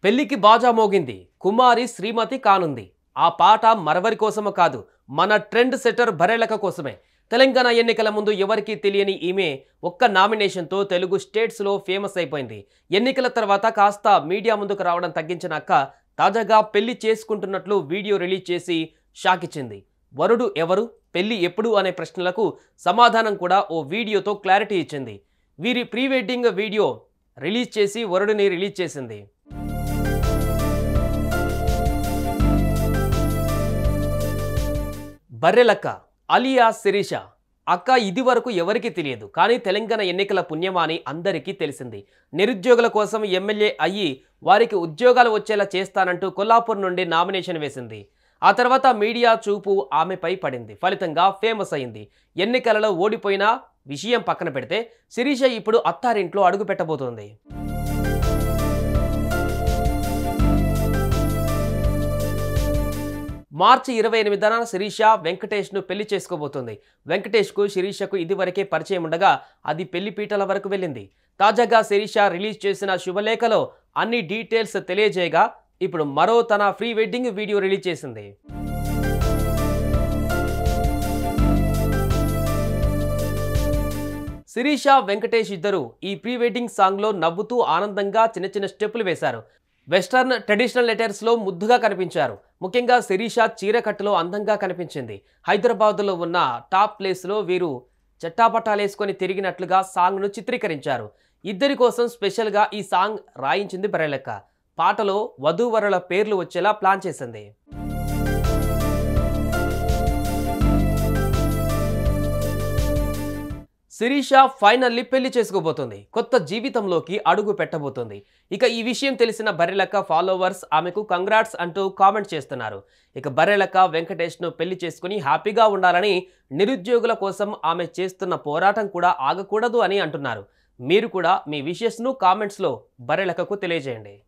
పెళ్లికి బాజా మోగింది కుమారి శ్రీమతి కానుంది ఆ పాట మరవరి కోసము కాదు మన ట్రెండ్ సెటర్ బరేలక కోసమే తెలంగాణ ఎన్నికల ముందు ఎవరికీ తెలియని ఈమె ఒక్క నామినేషన్తో తెలుగు స్టేట్స్లో ఫేమస్ అయిపోయింది ఎన్నికల తర్వాత కాస్త మీడియా ముందుకు రావడం తగ్గించిన అక్క తాజాగా పెళ్లి చేసుకుంటున్నట్లు వీడియో రిలీజ్ చేసి షాక్ ఇచ్చింది వరుడు ఎవరు పెళ్లి ఎప్పుడు అనే ప్రశ్నలకు సమాధానం కూడా ఓ వీడియోతో క్లారిటీ ఇచ్చింది వీరి ప్రీ వెడ్డింగ్ వీడియో రిలీజ్ చేసి వరుడిని రిలీజ్ చేసింది బర్రెలక్క అలియా శిరీష అక్క ఇది వరకు ఎవరికీ తెలియదు కానీ తెలంగాణ ఎన్నికల పుణ్యమా అని అందరికీ తెలిసింది నిరుద్యోగుల కోసం ఎమ్మెల్యే అయ్యి వారికి ఉద్యోగాలు వచ్చేలా చేస్తానంటూ కొల్లాపూర్ నుండి నామినేషన్ వేసింది ఆ తర్వాత మీడియా చూపు ఆమెపై పడింది ఫలితంగా ఫేమస్ అయింది ఎన్నికలలో ఓడిపోయిన విషయం పక్కన పెడితే శిరీష ఇప్పుడు అత్తారింట్లో అడుగు పెట్టబోతోంది మార్చి ఇరవై ఎనిమిదిన శిరీష వెంకటేష్ను పెళ్లి చేసుకోబోతోంది వెంకటేష్కు శిరీషకు ఇదివరకే పరిచయం ఉండగా అది పెళ్లి పీటల వరకు వెళ్ళింది తాజాగా శిరీష రిలీజ్ చేసిన శుభలేఖలో అన్ని డీటెయిల్స్ తెలియజేయగా ఇప్పుడు మరో తన ప్రీ వెడ్డింగ్ వీడియో రిలీజ్ చేసింది శిరీష వెంకటేష్ ఇద్దరు ఈ ప్రీ వెడ్డింగ్ సాంగ్లో నవ్వుతూ ఆనందంగా చిన్న చిన్న స్టెప్పులు వేశారు వెస్టర్న్ ట్రెడిషనల్ లెటర్స్లో ముద్దుగా కనిపించారు ముఖ్యంగా శిరీష చీరకట్టులో అందంగా కనిపించింది హైదరాబాద్లో ఉన్న టాప్ ప్లేస్లో వీరు చట్టాపట్టాలేసుకొని తిరిగినట్లుగా సాంగ్ను చిత్రీకరించారు ఇద్దరి కోసం స్పెషల్గా ఈ సాంగ్ రాయించింది బరెలెక్క పాటలో వధూవరుల పేర్లు వచ్చేలా ప్లాన్ చేసింది శిరీష ఫైనల్లీ పెళ్లి చేసుకోబోతుంది కొత్త జీవితంలోకి అడుగు పెట్టబోతుంది ఇక ఈ విషయం తెలిసిన బర్రెలక్క ఫాలోవర్స్ ఆమెకు కంగ్రాట్స్ అంటూ కామెంట్ చేస్తున్నారు ఇక బర్రెలక్క వెంకటేష్ను పెళ్లి చేసుకుని హ్యాపీగా ఉండాలని నిరుద్యోగుల కోసం ఆమె చేస్తున్న పోరాటం కూడా ఆగకూడదు అని అంటున్నారు మీరు కూడా మీ విషెస్ను కామెంట్స్లో బర్రెలక్కకు తెలియజేయండి